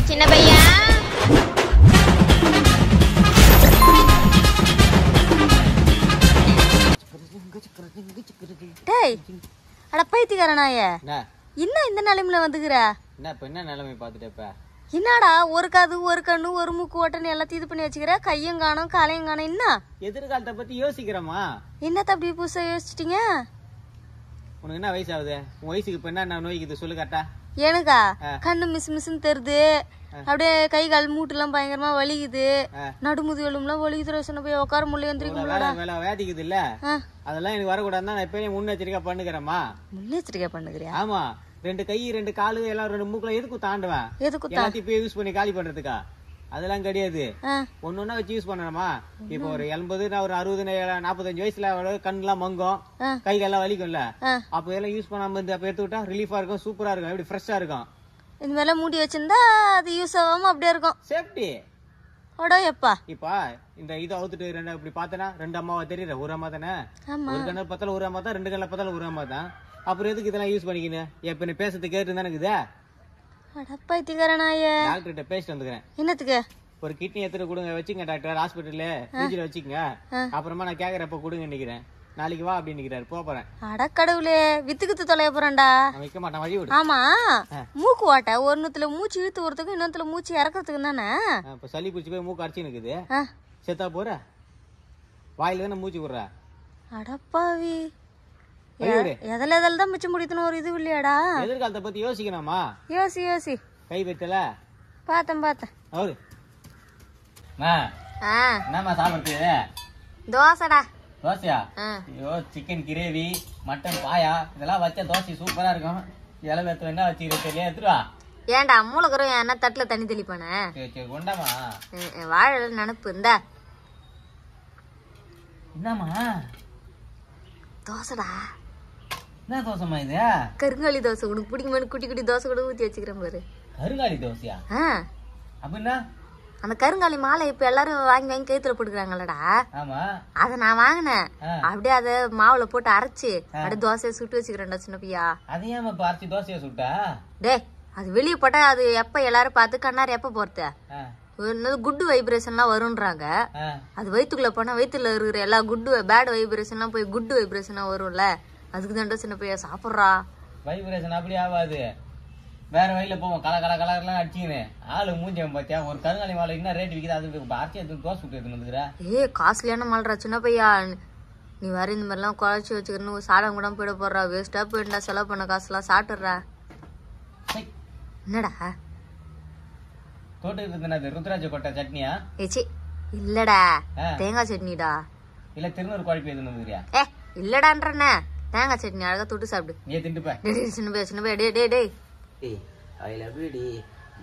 சின்ன பையா டேய் அட பைத்தியக்காரனாய என்ன என்ன இந்த நிலைமையில வந்துக்கிற என்ன இப்போ என்ன நிலைமை பார்த்துட்டு இப்ப என்னடா ஒரு காது ஒரு கண்ணு ஒரு மூக்கு ஓட்டன்னு எல்லாத்தையும் இது பண்ணி வச்சுக்கிற கையும் காணும் காலையும் காணும் என்ன எதிர்காலத்தை பத்தி யோசிக்கிறோமா என்னத்த அப்படி புதுசா யோசிச்சிட்டீங்க உனக்கு என்ன வயசு ஆகுது உன் வயசுக்கு இப்போ என்ன நோய்க்குது சொல்லு கரெக்டா எனக்கா ஆ. கண்ணு மிஸ் மிஸ்ன்னு தெரியுது அப்படியே கை கால் மூட்டுலாம் பயங்கரமா வலிக்குது ஆ. நடுமுது எலும்புலாம் வலிக்குது சொன்ன போய் உட்கார முடியல இவ்வளவு எந்திரிக்க வேலை வேலை வேதிக்குது இல்ல ஆ அதெல்லாம் எனக்கு வரக்கூடாதுன்னு நான் இப்பயே முன்னெச்சரிக்கை பண்ணுகிறேம்மா முன்னெச்சரிக்கை பண்ணுகிறியா ஆமா ரெண்டு கை ரெண்டு காலு எல்லாம் ரெண்டு மூக்குல எதுக்கு தாண்டுவேன் எதுக்கு எல்லாத்தையும் போய் யூஸ் பண்ணி காலி பண்றதுக்கா அதெல்லாம் கிடையாது ஆ ஒன்னு ஒண்ணா வச்சு யூஸ் பண்ணணுமா இப்போ ஒரு எண்பது நான் ஒரு அறுபது நே- நாற்பத்தஞ்சு வயசுல அவ்வளவு கண்ணெல்லாம் மங்கும் ஆ. கை கால்லாம் வலிக்கும்ல ஆ. அப்போ இதெல்லாம் யூஸ் பண்ணாம இருந்து அப்ப எடுத்து விட்டா ரிலீஃபா இருக்கும் சூப்பரா இருக்கும் எப்படி ஃப்ரெஷ்ஷா இருக்கும் இந்த மாதிரிலாம் மூடி வச்சிருந்தா அது யூஸ் ஆகாம அப்படியே இருக்கும் சேஃப்டி அடோ எப்பா இப்ப இந்த இதை அவுத்துட்டு ரெண்டு இப்படி பார்த்தனா ரெண்டு அம்மாவா தெரியல ஒரு அம்மா தானே ஆமா ஒரு கண்ணு பார்த்தாலும் ஒரு அம்மா தான் ரெண்டு கண்ணில் பார்த்தாலும் ஒரு அம்மா தான் அப்புறம் எதுக்கு இதெல்லாம் யூஸ் பண்ணிக்கின்னு இப்ப நீ பேசுறது கேட்டு தானே இருக்குதே அட பைத்தியக்காரனாய டாக்டர்கிட்ட பேசிட்டு வந்துக்கிறேன் என்னத்துக்கு ஒரு கிட்னி எடுத்துட்டு கொடுங்க வச்சுங்க டாக்டர் ஹாஸ்பிட்டல்ல ஃப்ரிட்ஜில் வச்சுக்கங்க அப்புறமா நான் கேட்கறப்ப கொடுங்க நிக்கிறேன் நாளைக்கு வா அப்படின்னு நிக்கிறாரு போக போறேன் அட கடவுளே வித்து குத்து தொலைய போறேன்டா நான் வைக்க மாட்டேன் வழி விடு ஆமா மூக்கு ஓட்ட ஒன்னுத்துல மூச்சு இழுத்து வரதுக்கும் இன்னொருத்துல மூச்சு இறக்கிறதுக்கு தானே ஆ, இப்ப சளி பிடிச்சி போய் மூக்கு அடிச்சு நிக்குது ஆ, செத்தா போற வாயில தானே மூச்சு விடுற அடப்பாவி வழி விடு எதில் எதில் தான் மிச்சம் முடிக்கணும் ஒரு இது இல்லையாடா எதிர்காலத்தை பத்தி யோசிக்கணுமா யோசி யோசி கை வைத்தல பார்த்தேன் பார்த்தேன் அவரு ஆ என்னம்மா சாப்பிடுறது தோசைடா தோசையா ஆ ஐயோ சிக்கன் கிரேவி மட்டன் பாயா இதெல்லாம் வச்சா தோசை சூப்பரா இருக்கும் இலை வெத்தல என்ன வச்சுக்கிறது தெரியல எடுத்துட்டு வா ஏன்டா மூலக்கரும் என்ன தட்டுல தண்ணி தெளிப்பானே சரி சரி கொண்டாமா வாழை நினப்பு இந்த என்னம்மா தோசைடா என்ன தோசைமா இது கருங்காலி தோசை உனக்கு பிடிக்குமான்னு குட்டி குட்டி தோசை கூட ஊற்றி வச்சுக்கிறேன் பாரு கருங்காலி தோசையா ஆ அப்படின்னா அந்த கருங்காலி மாலை இப்ப எல்லாரும் வாங்கி வாங்கி கைத்துல போட்டுக்கிறாங்கல்லடா ஆமா அத நான் வாங்கினேன் ஆ. அப்படியே அத மாவுல போட்டு அரைச்சு அப்படியே தோசையை சுட்டு வச்சுக்கிறேன்டா சின்ன பையா அது ஏமா இப்ப அரைச்சி தோசையை சுட்டா டேய் அது வெளியே போட்டா அது எப்ப எல்லாரும் பார்த்து கண்ணாரு எப்ப போறது ஆ, என்னது குட் வைப்ரேஷன்லாம் வரும்ன்றாங்க ஆ. அது வயிற்றுக்குள்ள போனா வயிற்றுல இருக்கிற எல்லா குட் பேட் வைப்ரேஷன்லாம் போய் குட் வைப்ரேஷனா வரும்ல அதுக்கு தான்டா சின்ன பையா சாப்பிட்றா வைப்ரேஷன் அப்படி ஆகாது வேற வழியில போவோம் கல கல கலர்லாம் அடிச்சுக்கின்னு ஆளு மூஞ்சவன் பாத்தியா ஒரு கருங்காலி மாலை என்ன ரேட் விக்குது அது இப்ப அரைச்சி எடுத்து தோசை சுட்டு எடுத்துன்னு வந்துக்கிற ஏ காஸ்ட்லியான மால்றா சின்ன பையா நீ வேற இந்த மாதிரிலாம் குழச்சி வச்சுக்கணும் சாதம் கூட போயிட போடுறா வேஸ்டா போயிட்டா செலவு பண்ண காசுலாம் சாப்பிட்டுறா சை, என்னடா தொட்டுக்கிட்டு இருந்தது ருத்ராஜ கொட்டை சட்னியா ஏச்சி இல்லடா ஆ. தேங்காய் சட்னிடா இல்ல திருநூறு குழப்பி எடுத்துன்னு வந்துக்கிறியா ஏ இல்லடான்றண்ணே தேங்காய் சட்னி அழகா தொட்டு சாப்பிடு நீ திண்டுப்ப டேய், டேய், சின்ன பையா சின்ன பையா டே டே டேய் ஏய் ஐ லவ் யூ டி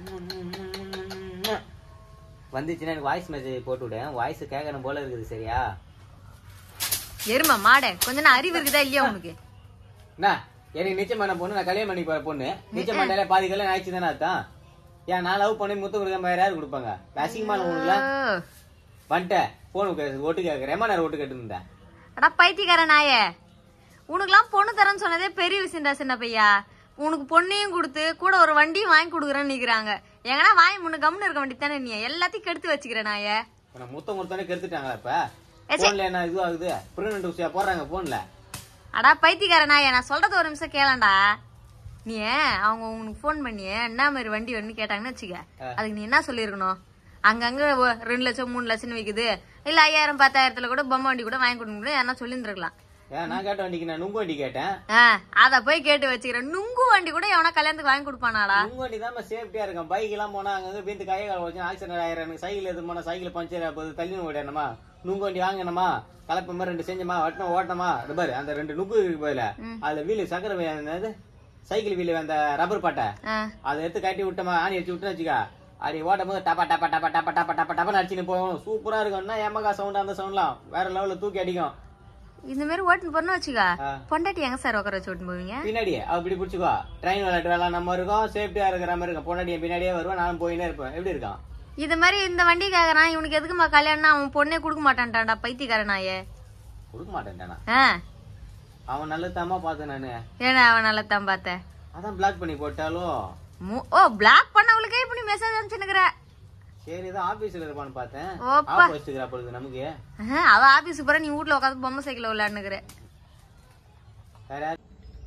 வந்துச்சுன்னா எனக்கு வாய்ஸ் மெசேஜ் போட்டு விடு வாய்ஸ் கேட்கணும் போல இருக்குது சரியா எருமா மாடே கொஞ்ச நேரம் அறிவு இருக்குதா இல்லையா உனக்கு என்ன எனக்கு நிச்சயம் பண்ண பொண்ணு நான் கல்யாணம் பண்ணி போற பொண்ணு நிச்சயம் பண்ணாலே பாதி கல்யாணம் ஆயிடுச்சு தானே அர்த்தம் ஏன் நான் லவ் பண்ணி முத்தம் கொடுக்க வேற யாரு கொடுப்பாங்க அசிங்கமான உனக்குலாம் ஓ. வந்துட்டேன் போன் ஓட்டு கேட்கறேன் ஏமா நேரம் ஓட்டு கேட்டு இருந்தேன் அடா பைத்தியக்கார நாயே உனக்குலாம் பொண்ணு தரேன்னு சொன்னதே பெரிய விஷயம்டா சின்ன பையா உனக்கு பொண்ணையும் கொடுத்து கூட ஒரு வண்டியும் வாங்கி கொடுக்குறேன்னு நிக்கிறாங்க எங்கன்னா வாங்கி முன்ன கம்னு இருக்க வேண்டியது தானே நீ எல்லாத்தையும் கெடுத்து வச்சுக்கிற நாயே இப்ப நான் முத்தம் கொடுத்தானே கெடுத்துட்டாங்களா இப்ப போன்ல என்ன இது ஆகுது பிரெக்னன்ட் ஊசியா போடுறாங்க போன்ல அடா பைத்தியக்கார நாயே நான் சொல்றது ஒரு நிமிஷம் கேளண்டா நீ அவங்க உனக்கு ஃபோன் பண்ணி என்ன மாதிரி வண்டி வேணும்னு கேட்டாங்கன்னு வச்சுக்க அதுக்கு நீ என்ன சொல்லியிருக்கணும் அங்கங்க ஒ- ரெண்டு லட்சம் மூணு லட்சம் விக்குது இல்ல ஐயாயிரம் பத்தாயிரத்துல கூட பொம்மை வண்டி கூட வாங்கி கொடுங்க யாரா சொல்லியிருந்துருக்கலாம் ஏன் நான் கேட்ட வண்டிக்கு நான் நுங்கு வண்டி கேட்டேன் ஆ அத போய் கேட்டு வச்சுக்கிறேன் நுங்கு வண்டி கூட எவனா கல்யாணத்துக்கு வாங்கி கொடுப்பானாடா நுங்கு வண்டி தான் சேஃப்டியா இருக்கும் பைக் எல்லாம் போனா அங்க வீந்து கையை கால வச்சு ஆக்சிடென்ட் ஆயிரம் எனக்கு சைக்கிள் எது போனா சைக்கிள் பஞ்சர் போது தள்ளி ஓடணுமா நுங்கு வண்டி வாங்கணுமா கலப்ப மாதிரி ரெண்டு செஞ்சமா வட்டமா ஓட்டமா இது பாரு அந்த ரெண்டு நுங்கு இருக்கு போயில அதுல வீலு சக்கர வே- என்னது சைக்கிள் வீலு அந்த ரப்பர் பாட்டை ஆ, அதை எடுத்து கட்டி விட்டோமா ஆணி அடிச்சு விட்டு வச்சுக்கா அப்படி ஓட்டும் போது டப்பா டப்பா டப்பா டப்பா டப்பா டப்பா டப்பா அடிச்சுன்னு போகும் சூப்பரா இருக்கும் என்ன ஏமகா சவுண்ட் அந்த சவுண்ட்லாம் வேற லெவல்ல தூக்கி அடிக்கும் இந்த மாதிரி ஓட்டுன்னு போறோம்னு வச்சுக்க ஆ. பொண்டாட்டி எங்க சார் உட்கார வச்சு ஓட்டுன்னு போவீங்க பின்னாடி அப்படி பிடிச்சிக்கோ ட்ரெயின் விளையாட்டு வேலை நம்ம இருக்கும் சேஃப்டியா இருக்கிற மாதிரி இருக்கும் பொன்னாடி என் பின்னாடியே வருவேன் நானும் போயினே இருப்பேன் எப்படி இருக்கான் இது மாதிரி இந்த வண்டி கேக்குறான் இவனுக்கு எதுக்குமா கல்யாணம் அவன் பொண்ணே கொடுக்க மாட்டான்டான்டா பைத்தியக்காரனாயே கொடுக்க மாட்டேன்டானா ஆ அவன் நல்லதாமா பார்த்தேன் நானு ஏன்னா அவன் நல்லா தான் பார்த்தேன் அதான் பிளாக் பண்ணி போட்டாலும் மு- ஓ பிளாக் பண்ணவளுக்கே இப்படி மெசேஜ் அனுப்பிச்சுனுக்குற சரி ஏதோ ஆபீஸ்ல இருப்பான்னு பார்த்தேன் ஓப்பா. ஆஃப் வச்சுக்கிறா பொழுது நமக்கு அவ ஆபீஸ் போற நீ வீட்ல உட்காந்து பொம்மை சைக்கிள் விளையாடுனுக்குற வேற யார்?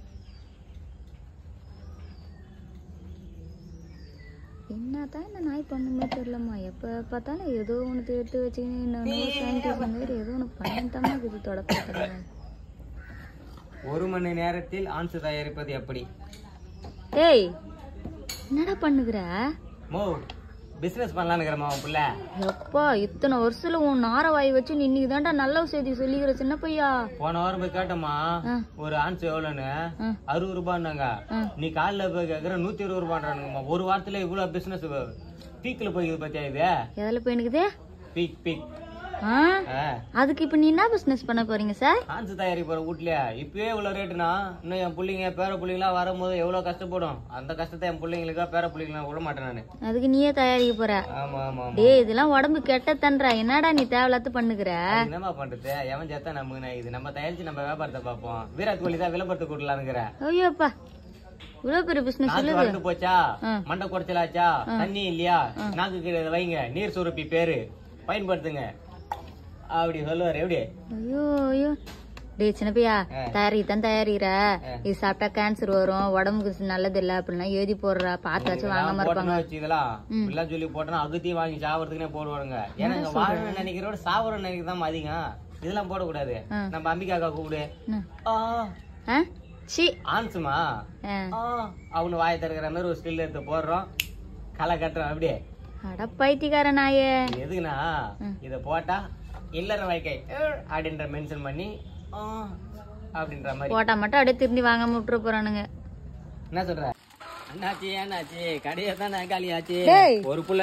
என்னதான் இந்த நாய் பண்ணுமே தெரியலம்மா எப்போ பார்த்தாலும் ஏதோ ஒன்று எடுத்து வச்சுக்கின்னு இன்னொன்று சானிடைசர் மாதிரி ஏதோ ஒன்று பண்ணிட்டாமல் இருக்குது தொடப்பத்தில் ஒரு மணி நேரத்தில் ஆன்சு தயாரிப்பது எப்படி டேய் என்னடா பண்ணுகிற மோ பிசினஸ் பண்ணலான்னு உன் புள்ள எப்பா இத்தனை வருஷத்துல உன் நார வாய் வச்சு நீ இன்னைக்கு தான்டா நல்ல செய்தி சொல்லிக்கிற சின்ன பையா போன வாரம் போய் கேட்டோமா ஆ. ஒரு ஆன்ஸ் எவ்வளோன்னு ஆ. அறுபது ரூபான்னாங்க ஆ. நீ காலைல போய் கேக்குற நூத்தி இருபது ரூபான்றானுங்கம்மா ஒரு வாரத்துல இவ்வளவு பிசினஸ் பீக்ல போய் பத்தியா இது எதில் போயினுக்குது பீக் பீக் ஆ அதுக்கு இப்போ நீ என்ன பிஸ்னஸ் பண்ண போறீங்க சார் ஆன்ஸ் தயாரிக்க போற வீட்லயா இப்பயே இவ்வளவு ரேட்டுனா இன்னும் என் பிள்ளைங்க பேர பிள்ளைங்களாம் வரும்போது எவ்வளவு கஷ்டப்படும் அந்த கஷ்டத்தை என் பிள்ளைங்களுக்கா பேர பிள்ளைங்களாம் விட மாட்டேன் நானு அதுக்கு நீயே தயாரிக்க போற ஆமா ஆமா ஆமா டேய் இதெல்லாம் உடம்பு கெட்ட தன்றா என்னடா நீ தேவையில்லாத பண்ணுகிற அதுக்கு என்னம்மா பண்றது எவன் ஜெத்தா நமக்கு இது நம்ம தயாரிச்சு நம்ம வியாபாரத்தை பார்ப்போம் விராட் கோலி தான் விளம்பரத்துக்கு கொடுக்கலான்னுங்கிற ஐயோப்பா இவ்வளோ பெரிய பிஸ்னஸ் நாக்கு வறண்டு போச்சா ஆ. மண்டை குறைச்சலாச்சா தண்ணி இல்லையா நாக்கு கீழே இதை வைங்க நீர் சுரப்பி பேரு பயன்படுத்துங்க அப்படி சொல்லுவாரு எப்படி ஐயோ ஐயோ டேய் சின்ன பையா ஆ. தயாரி தான் தயாரிக்கிற இது சாப்பிட்டா கேன்சர் வரும் உடம்புக்கு நல்லது இல்ல அப்படின்னா எழுதி போடுறா பார்த்தாச்சும் வாங்காம இருப்பாங்க போட்டோம்னு வச்சு இதெல்லாம் இப்படிலாம் சொல்லி போட்டோம்னா அகத்தையும் வாங்கி சாவறதுக்குனே போடுவானுங்க ஏன்னா இங்க வாழணும்னு நினைக்கிறோட சாவரம் நினைக்கிறதான் அதிகம் இதெல்லாம் போடக்கூடாது ஆ. நம்ம அம்பிகாக்கா கூப்பிடு என்ன? ஆ, ஆ? சீ ஆன்சுமா ஆ. ஆ, அவனு வாயை திறக்கிற மாதிரி ஒரு ஸ்டில் எடுத்து போடுறோம் களை கட்டுறோம் அப்படியே அட பைத்தியக்கார நாயே இது எதுக்குன்னா இத போட்டா இல்லற வாழ்க்கை அஹ், அப்படின்ற மென்ஷன் பண்ணி ஆ, அப்படின்ற மாதிரி போட்டா மட்டும் அப்படியே திரும்பி வாங்காம விட்டுற போறானுங்க என்ன சொல்ற என்னாச்சு என்னாச்சு கடையை தானே காலியாச்சு டேய். ஒரு புள்ள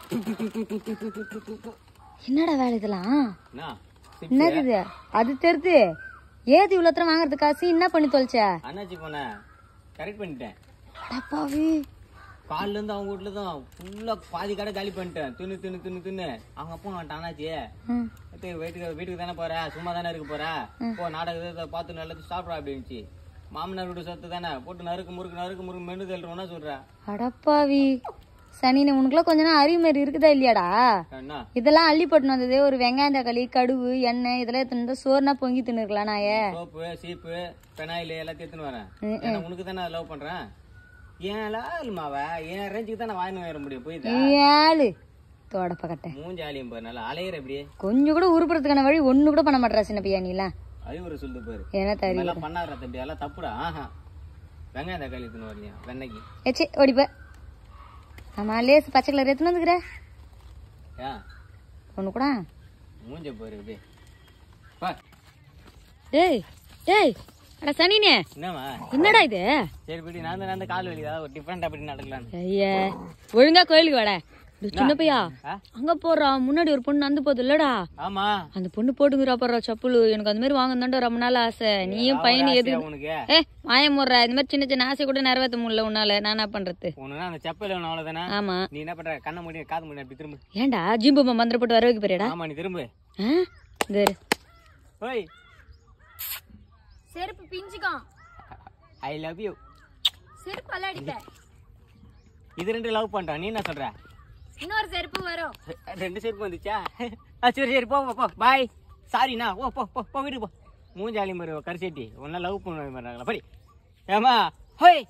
என்னடா வேலை இதெல்லாம் என்ன என்னது இது அது தெரிது ஏது இவ்வளோத்தரம் வாங்குறது காசு என்ன பண்ணி தொலைச்ச அண்ணாச்சி போன கரெக்ட் பண்ணிட்டேன் அப்பாவி கால்ல இருந்து அவங்க வீட்டுல தான் ஃபுல்லா பாதி கடை காலி பண்ணிட்டேன் தின்னு தின்னு தின்னு தின்னு அவங்க அப்பா வந்துட்டான் அண்ணாச்சி ம். அத்தை, வீட்டுக்கு வீட்டுக்கு தானே போற சும்மா தானே இருக்க போற போ நாடகத்தை பார்த்து நல்லது சாப்பிட்றா அப்படின்னுச்சு மாமனார் வீட்டு சொத்து தானே போட்டு நறுக்கு முறுக்கு நறுக்கு முறுக்கு மென்னு தள்ளுறோம்னா சொல்ற அடப்பாவி சனினே உனக்குலாம் கொஞ்ச நேரம் அறிவு மாதிரி இருக்குதா இல்லையாடா என்ன இதெல்லாம் அள்ளி போட்டுன்னு வந்தது ஒரு வெங்காயம் தக்காளி கடுகு எண்ணெய் இதெல்லாம் எடுத்துன்னு வந்தா சோறுனா பொங்கி தின்னுருக்கலாம் நாயே சோப்பு சீப்பு பெனாயில் எல்லாத்தையும் எடுத்துன்னு வரேன் ஏன்னா உனக்கு தானே லவ் பண்றேன் ஏன் இல்லமாவ என் ரேஞ்சுக்கு தான் நான் வாங்கி வர முடியும் போயிதா ஏழு தோடப்ப கட்டேன் மூஞ்சி ஆலியும் பாரு நல்லா அலையிற இப்படி கொஞ்சம் கூட உருப்புறதுக்கான வழி ஒண்ணு கூட பண்ண மாட்டா சின்ன பையா நீலாம் அறிவுரை சொல்லுது பாரு என்ன தரி எல்லாம் பண்ணாடுற தம்பி எல்லாம் தப்புடா ஆஹா வெங்காயம் தக்காளி எடுத்துன்னு வரீங்க வெண்ணைக்கு ஏச்சி ஓடிப்ப ஆமா லேஸ் பச்சை கலர் எடுத்துன்னு வந்துக்கிற ஏன் ஒண்ணு கூட மூஞ்ச பாரு இப்படி பா டேய் டேய் அட சனினே என்னம்மா என்னடா இது சரி பிடி நான் தான் நான் கால் வலி ஏதாவது ஒரு டிஃப்ரெண்ட் அப்படி நடக்கலான்னு ஐயா ஒழுங்கா கோயிலுக்கு வாடா டேய், சின்ன பையா ஆ? அங்க போறா முன்னாடி ஒரு பொண்ணு நடந்து போகுது இல்லடா ஆமா அந்த பொண்ணு போட்டுங்கிறா போறா செப்பலு எனக்கு அந்த மாதிரி வாங்கணும்டா ரொம்ப நாள் ஆசை நீயும் பையன் எது ஆசையா உனக்கு ஏ மாயம் முடுறா இந்த மாதிரி சின்ன சின்ன ஆசை கூட நிறைவேற்ற முடியல உன்னால நான் என்ன பண்றது உனக்கு அந்த செப்பல் வேணும் அவ்வளவுதானே ஆமா நீ என்ன பண்ற கண்ணை மூடி காது மூடி அப்படி திரும்ப ஏன்டா ஜிம்பு மந்திர போட்டு வர வைக்க போறியடா ஆமா நீ திரும்ப ஆ? இந்த இரு. ஓய் செருப்பு பிஞ்சுக்கும் ஐ லவ் யூ செருப்பு அல்லாடிக்க இது ரெண்டு லவ் பண்றான் நீ என்ன சொல்ற இன்னொரு செருப்பு வரும் ரெண்டு செருப்பு வந்துச்சா ஆ, சரி சரி போ போ, போ பாய் சாரிண்ணா ஓ போ போ போ வீட்டுக்கு போ மூஞ்சாலி மாதிரி கரிசெட்டி ஒன்னா லவ் பண்ண மாட்டாங்களா படி ஏமா ஹோய்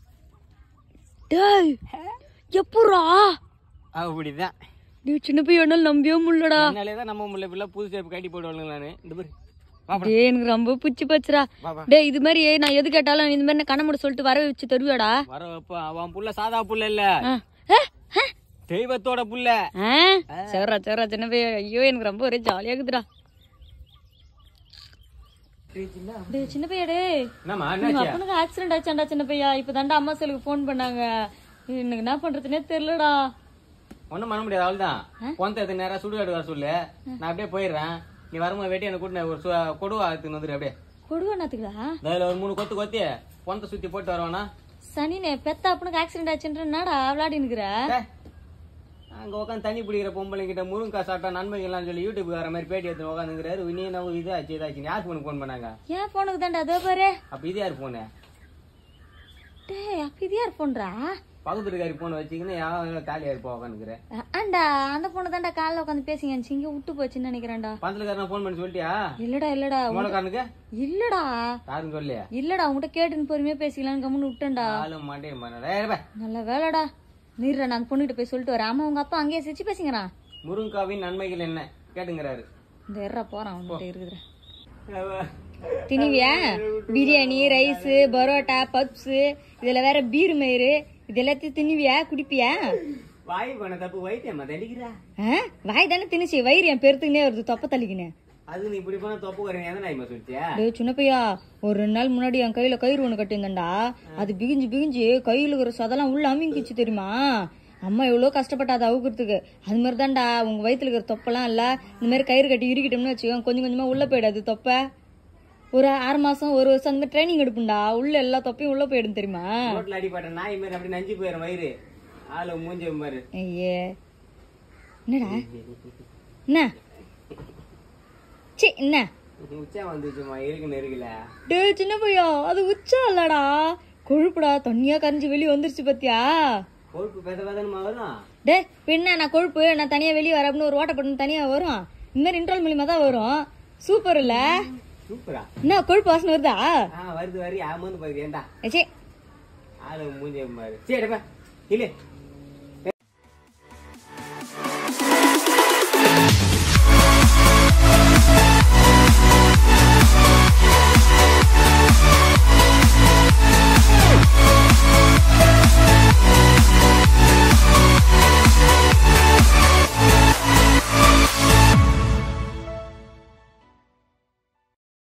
டேய் எப்பூரா அப்படிதான் நீ சின்ன பையன் என்னால நம்பியே முடியலடா அதனாலே தான் நம்ம முல்லை பிள்ளை புது செருப்பு கட்டி போடுவாங்க நானு இந்த பாரு வா போ. டேய் எனக்கு ரொம்ப பிடிச்சி போச்சுடா வா வா டேய் இது மாதிரி நான் எது கேட்டாலும் இந்த மாதிரி கண்ண மூட சொல்லிட்டு வர வச்சு தருவியாடா வர வைப்ப அவன் புள்ள சாதா புள்ள இல்ல ஆ. ஆ? ஆ? தெய்வத்தோட புள்ள ஆ? சரிடா சரிடா சின்ன பையன் ஐயோ எனக்கு ரொம்ப ஒரே ஜாலியா இருக்குதுடா டேய் சின்ன பையா டேய் என்னம்மா உங்க என்னாச்சு அப்பனுக்கு ஆக்சிடென்ட் ஆச்சாண்டா சின்ன பையா இப்பதான்டா அம்மா செல்லுக்கு ஃபோன் பண்ணாங்க எனக்கு என்ன பண்றதுனே தெரியலடா ஒண்ணும் பண்ண முடியாது அவ்வளவுதான் பொந்த எத்தனை நேரம் சுடுகாடு வர சொல்லு நான் அப்படியே போயிடுறேன் நீ வரும்போது வெட்டி எனக்கு கூட்டின ஒரு சு- கொடுவா எடுத்துன்னு வந்துரு அப்படியே கொடுவண்ணாத்துக்குடா அதுல ஒரு மூணு கொத்து கொத்தி பொந்த சுத்தி போட்டு வருவானா சனினே பெத்த அப்பனுக்கு ஆக்சிடென்ட் ஆச்சுன்ற என்னடா விளையாடினுக்குற டேய், அங்க உட்காந்து தண்ணி பிடிக்கிற பொம்பளைங்க கிட்ட முருங்கா சாப்பிட்டா நன்மைகள்லாம் சொல்லி யூடியூப் வர மாதிரி பேட்டி எடுத்து உட்காந்துங்கிறாரு நீ நம்ம இதாச்சு இதாச்சு யார் போனுக்கு ஃபோன் பண்ணாங்க ஏன் போனுக்கு தான்டா அதோ பாரு அப்ப இது யார் போனு டேய் அப்ப இது யார் போன்றா பக்கத்து வீட்டுக்காரி போன் வச்சுக்கின்னு யாரும் காலியா இருப்பா உட்காந்துக்கிறேன் ஆண்டா அந்த பொண்ணு தான்டா காலைல உட்காந்து பேசிங்க இங்க விட்டு போச்சுன்னு நினைக்கிறேன்டா பந்தலுக்காரன் ஃபோன் பண்ணி சொல்லிட்டியா இல்லடா இல்லடா மூலக்காரனுக்கு இல்லடா யாருன்னு சொல்லியா இல்லடா உங்ககிட்ட கேட்டுன்னு பொறுமையா பேசிக்கலாம்னு கம்முன்னு விட்டேன்டா ஆளும் மாட்டேன் பண்ண நல்ல வேலைடா நீர்றா நான் அந்த பொண்ணுகிட்ட போய் சொல்லிட்டு வரேன் ஆமா உங்க அப்பா அங்கேயே சிரிச்சு பேசிங்கிறான் முருங்காவின் நன்மைகள் என்ன கேட்டுங்கிறாரு இந்த எறா போறான் அவன்கிட்ட இருக்குதுடா திணிவியா பிரியாணி ரைஸ் பரோட்டா பப்ஸ் இதுல வேற பீர் மயிறு இது எல்லாத்தையும் திணிவியா குடிப்பியா வாய் பண்ண தப்பு வைத்தியம்மா தண்டிக்கிறா ஆ? வாய் தானே திணிச்சு வயிறு என் பெருத்துக்குனே வருது தொப்ப தள்ளிக்கினேன் அது நீ இப்படி பண்ண தப்பு வரேன் எதனா நாய்மா சொல்லிச்சியா டேய் சின்ன பையா ஒரு ரெண்டு நாள் முன்னாடி என் கையில கயிறு ஒண்ணு கட்டியிருந்தேன்டா அது பிகிஞ்சு பிகிஞ்சு கையில இருக்கிற சதெல்லாம் உள்ள அமிங்கிச்சு தெரியுமா அம்மா எவ்வளோ கஷ்டப்பட்டா அதை அவுக்கிறதுக்கு அது மாதிரி தான்டா உங்க வயித்துல இருக்கிற தொப்பெல்லாம் இல்ல இந்த மாதிரி கயிறு கட்டி இறுக்கிட்டோம்னு வச்சுக்கோ கொஞ்சம் கொஞ்சமா உள்ள போயிடாது தொப்பை ஒரு ஆறு மாசம் ஒரு வருஷம் அந்த மாதிரி ட்ரைனிங் எடுப்புண்டா உள்ள எல்லா தொப்பையும் உள்ள போயிடும் தெரியுமா ரோட்ல அடிப்பட்ட நாய் மாதிரி அப்படி நஞ்சு போயிடும் வயிறு ஆளு மூஞ்ச பாரு ஐயே என்னடா என்ன சி என்ன உச்சா வந்துச்சுமா இருக்குன்னு இருக்குல்ல டேய் சின்ன பையா அது உச்சா இல்லடா கொழுப்புடா தண்ணியா கரைஞ்சு வெளியே வந்துருச்சு பாத்தியா கொழுப்பு பெத பெதனுமா வரும் டேய் பின்ன நான் கொழுப்பு நான் தனியா வெளியே வர அப்படின்னு ஒரு ஓட்ட பண்ணு தனியா வரும் இந்த மாதிரி இன்ட்ரோல் மூலியமா தான் வரும் சூப்பர் இல்ல சூப்பரா என்ன கொழுப்பு வாசனை வருதா ஆ வருது வரி ஆமான்னு பாரு ஏண்டா ஏச்சே ஆளு மூஞ்ச பாரு சரி இல்ல